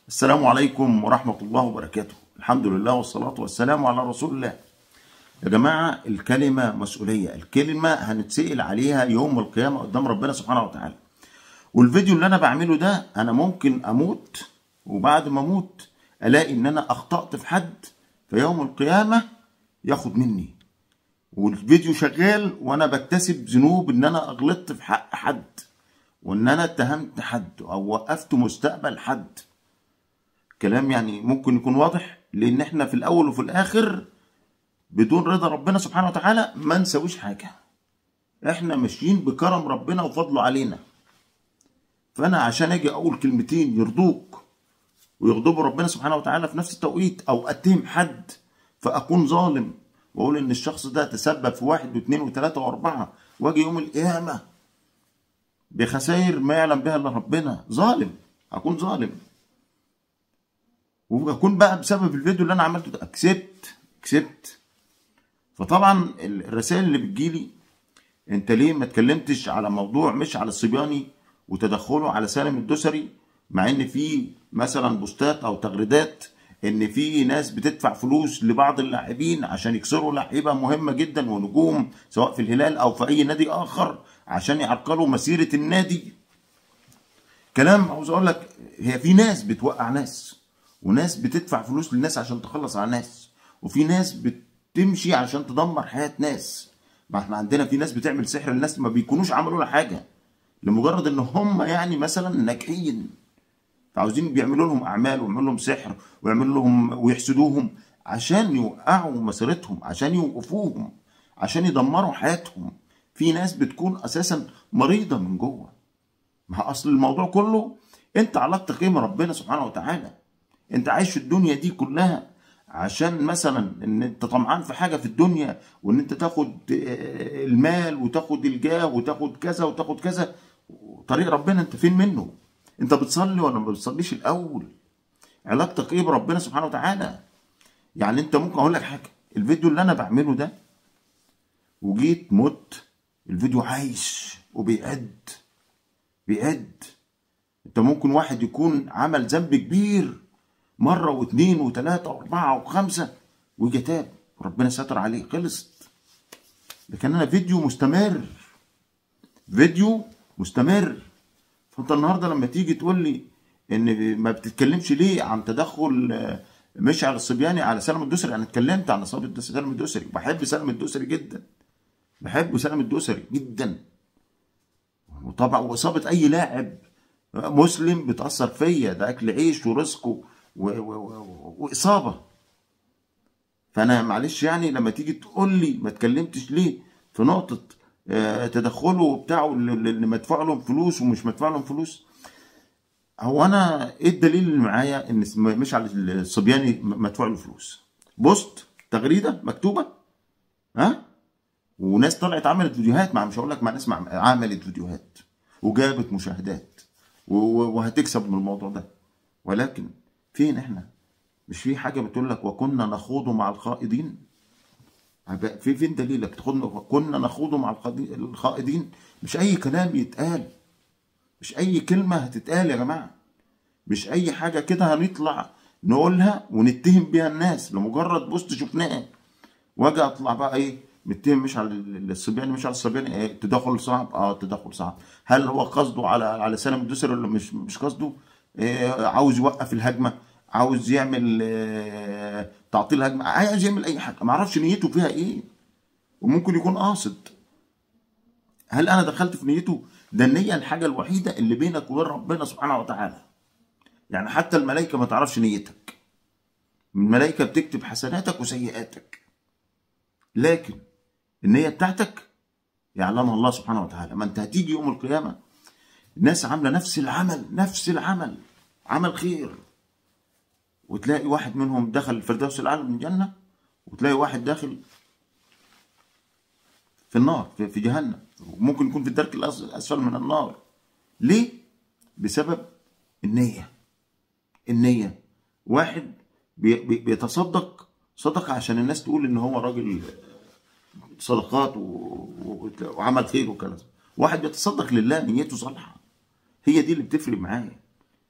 السلام عليكم ورحمة الله وبركاته الحمد لله والصلاة والسلام على رسول الله يا جماعة الكلمة مسؤولية الكلمة هنتسأل عليها يوم القيامة قدام ربنا سبحانه وتعالى والفيديو اللي أنا بعمله ده أنا ممكن أموت وبعد ما أموت ألاقي إن أنا أخطأت في حد في يوم القيامة ياخد مني والفيديو شغال وأنا بكتسب ذنوب إن أنا أغلطت في حق حد وإن أنا اتهمت حد أو وقفت مستقبل حد كلام يعني ممكن يكون واضح لان احنا في الاول وفي الاخر بدون رضا ربنا سبحانه وتعالى ما نسويش حاجه احنا ماشيين بكرم ربنا وفضله علينا فانا عشان اجي اقول كلمتين يرضوك ويغضبوا ربنا سبحانه وتعالى في نفس التوقيت او اتهم حد فاكون ظالم واقول ان الشخص ده تسبب في واحد واثنين وثلاثه واربعه واجي يوم القيامه بخسائر ما يعلم بها الا ربنا ظالم اكون ظالم واكون بقى بسبب الفيديو اللي انا عملته ده كسبت كسبت فطبعا الرسائل اللي بتجيلي انت ليه ما اتكلمتش على موضوع مش على الصبياني وتدخله على سالم الدوسري مع ان في مثلا بوستات او تغريدات ان في ناس بتدفع فلوس لبعض اللاعبين عشان يكسروا لعيبه مهمه جدا ونجوم سواء في الهلال او في اي نادي اخر عشان يعرقلوا مسيره النادي كلام عاوز اقول لك هي في ناس بتوقع ناس وناس بتدفع فلوس للناس عشان تخلص على ناس وفي ناس بتمشي عشان تدمر حياة ناس ما احنا عندنا في ناس بتعمل سحر للناس ما بيكونوش عملوا لها حاجة لمجرد ان هم يعني مثلا ناجحين فعاوزين بيعملوا لهم اعمال ويعملوا لهم سحر ويعملوا لهم ويحسدوهم عشان يوقعوا مسيرتهم عشان يوقفوهم عشان يدمروا حياتهم في ناس بتكون اساسا مريضة من جوه ما اصل الموضوع كله انت علاقتك ايه ربنا سبحانه وتعالى انت عايش في الدنيا دي كلها عشان مثلا ان انت طمعان في حاجه في الدنيا وان انت تاخد المال وتاخد الجاه وتاخد كذا وتاخد كذا طريق ربنا انت فين منه انت بتصلي ولا ما بتصليش الاول علاقتك ايه بربنا سبحانه وتعالى يعني انت ممكن اقول لك حاجه الفيديو اللي انا بعمله ده وجيت مت الفيديو عايش وبيعد بيعد انت ممكن واحد يكون عمل ذنب كبير مرة واثنين وثلاثة وأربعة وخمسة ويجي تاب ربنا ستر عليه خلصت لكن أنا فيديو مستمر فيديو مستمر فأنت النهاردة لما تيجي تقول لي إن ما بتتكلمش ليه عن تدخل مشعل الصبياني على سالم الدوسري أنا اتكلمت عن إصابة سالم الدوسري بحب سالم الدوسري جدا بحب سالم الدوسري جدا وطبعا وإصابة أي لاعب مسلم بتأثر فيا ده أكل عيش ورزق و... و... و... واصابه فانا معلش يعني لما تيجي تقول لي ما اتكلمتش ليه في نقطه آه تدخله وبتاعه اللي مدفوع لهم فلوس ومش مدفوع لهم فلوس هو انا ايه الدليل اللي معايا ان مش على الصبياني مدفوع له فلوس بوست تغريده مكتوبه ها وناس طلعت عملت فيديوهات مع مش هقول لك مع ناس مع عملت فيديوهات وجابت مشاهدات وهتكسب من الموضوع ده ولكن فين احنا مش في حاجه بتقول لك وكنا نخوض مع الخائضين في فين دليلك تاخدنا كنا نخوض مع الخائضين مش اي كلام يتقال مش اي كلمه هتتقال يا جماعه مش اي حاجه كده هنطلع نقولها ونتهم بيها الناس لمجرد بوست شفناه واجي اطلع بقى ايه متهم مش على الصبياني مش على الصبياني ايه التدخل صعب اه التدخل صعب هل هو قصده على على سالم الدوسري ولا مش مش قصده عاوز يوقف الهجمه عاوز يعمل تعطيل هجمه عايز يعمل اي حاجه ما اعرفش نيته فيها ايه وممكن يكون قاصد هل انا دخلت في نيته ده النيه الحاجه الوحيده اللي بينك وبين ربنا سبحانه وتعالى يعني حتى الملائكه ما تعرفش نيتك الملائكه بتكتب حسناتك وسيئاتك لكن النيه بتاعتك يعلمها الله سبحانه وتعالى ما انت هتيجي يوم القيامه الناس عامله نفس العمل نفس العمل عمل خير وتلاقي واحد منهم دخل الفردوس الاعلى من الجنه وتلاقي واحد داخل في النار في, في جهنم وممكن يكون في الدرك الاسفل من النار ليه بسبب النيه النيه واحد بي بيتصدق صدقه عشان الناس تقول ان هو راجل صدقات وعمل خير وكذا واحد بيتصدق لله نيته صالحه هي دي اللي بتفرق معايا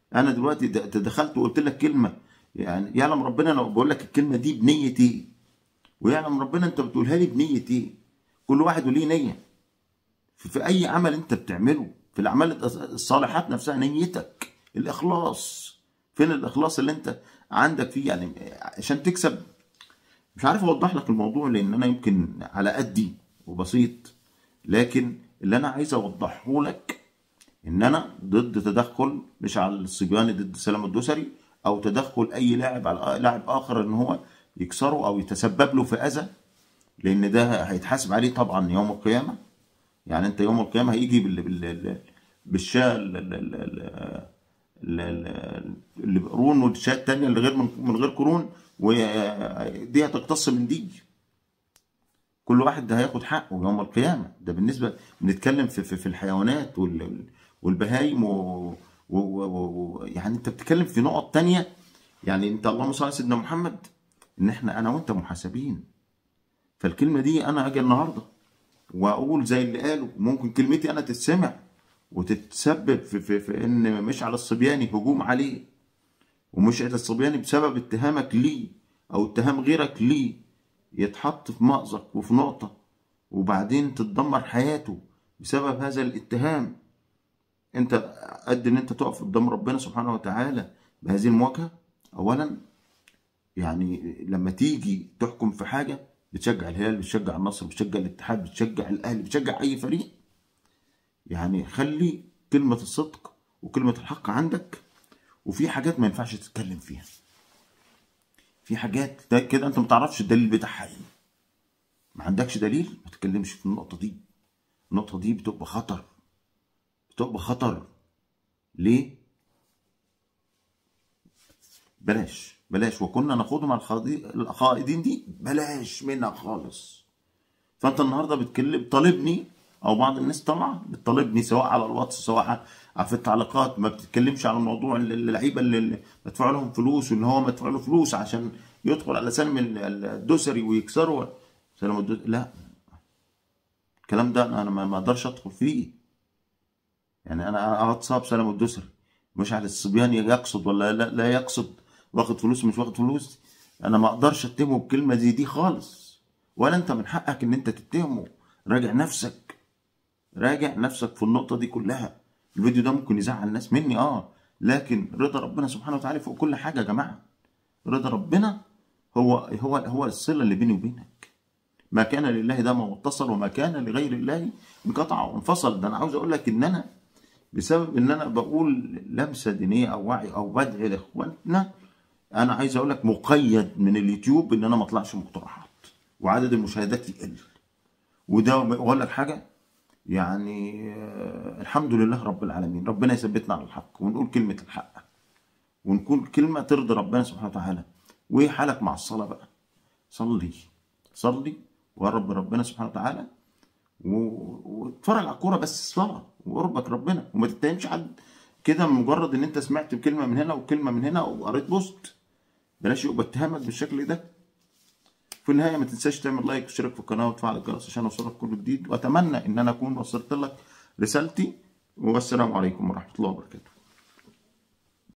انا دلوقتي د- تدخلت وقلت لك كلمه يعني يعلم ربنا انا بقول لك الكلمه دي بنيه ايه ويعلم ربنا انت بتقولها لي بنيه ايه كل واحد وليه نيه في, في اي عمل انت بتعمله في الاعمال الصالحات نفسها نيتك الاخلاص فين الاخلاص اللي انت عندك فيه يعني عشان تكسب مش عارف اوضح لك الموضوع لان انا يمكن على قدي وبسيط لكن اللي انا عايز اوضحه لك ان انا ضد تدخل مش على الصبياني ضد سلام الدوسري او تدخل اي لاعب على لاعب اخر ان هو يكسره او يتسبب له في اذى لان ده هيتحاسب عليه طبعا يوم القيامه يعني انت يوم القيامه هيجي بال بال بالشاة ال- ال- ال- ال- ال- ال- اللي بقرون والشاة التانية اللي غير من, من غير قرون ودي هتقتص من دي كل واحد ده هياخد حقه يوم القيامة ده بالنسبة بنتكلم في, في, في الحيوانات وال والبهايم و... و... و... و... يعني انت بتتكلم في نقط تانية يعني انت اللهم صل على سيدنا محمد ان احنا انا وانت محاسبين فالكلمة دي انا اجي النهارده واقول زي اللي قالوا ممكن كلمتي انا تتسمع وتتسبب في, في, في ان مش على الصبياني هجوم عليه ومش على الصبياني بسبب اتهامك ليه او اتهام غيرك ليه يتحط في مأزق وفي نقطة وبعدين تتدمر حياته بسبب هذا الاتهام انت قد ان انت تقف قدام ربنا سبحانه وتعالى بهذه المواجهة اولا يعني لما تيجي تحكم في حاجة بتشجع الهلال بتشجع النصر بتشجع الاتحاد بتشجع الاهلي بتشجع اي فريق يعني خلي كلمة الصدق وكلمة الحق عندك وفي حاجات ما ينفعش تتكلم فيها في حاجات ده كده انت ما تعرفش الدليل بتاعها ايه ما عندكش دليل ما تتكلمش في النقطة دي النقطة دي بتبقى خطر بتبقى خطر ليه بلاش بلاش وكنا نخوض مع الخاضي- الخائضين دي بلاش منها خالص فانت النهارده بتكلم طالبني او بعض الناس طالعه بتطالبني سواء على الواتس سواء على في التعليقات ما بتتكلمش على الموضوع اللي- اللعيبه اللي مدفوع لهم فلوس واللي هو مدفوع له فلوس عشان يدخل على سلم ال- الدوسري ويكسره سلم الدوسري لا الكلام ده انا ما ما اقدرش ادخل فيه يعني انا اتصاب سلم الدوسري مش على الصبيان يقصد ولا لا, لا يقصد واخد فلوس مش واخد فلوس انا ما اقدرش اتهمه بكلمه زي دي خالص ولا انت من حقك ان انت تتهمه راجع نفسك راجع نفسك في النقطه دي كلها الفيديو ده ممكن يزعل الناس مني اه لكن رضا ربنا سبحانه وتعالى فوق كل حاجه يا جماعه رضا ربنا هو هو هو الصله اللي بيني وبينك ما كان لله ده ما اتصل وما كان لغير الله انقطع وانفصل ده انا عاوز اقول لك ان انا بسبب ان انا بقول لمسه دينيه او وعي او بدعي لاخواننا انا عايز اقول لك مقيد من اليوتيوب ان انا ما اطلعش مقترحات وعدد المشاهدات يقل وده اقول لك حاجه يعني آه، الحمد لله رب العالمين ربنا يثبتنا على الحق ونقول كلمه الحق ونكون كلمه ترضي ربنا سبحانه وتعالى وايه حالك مع الصلاه بقى صلي صلي وقرب ربنا سبحانه وتعالى و- واتفرج على الكوره بس صلاه وقربك ربنا وما تتهمش حد كده مجرد ان انت سمعت كلمه من هنا وكلمه من هنا وقريت بوست بلاش يبقى اتهامك بالشكل ده في النهايه ما تنساش تعمل لايك واشتراك في القناه وتفعل الجرس عشان يوصلك كل جديد واتمنى ان انا اكون وصلت لك رسالتي والسلام عليكم ورحمه الله وبركاته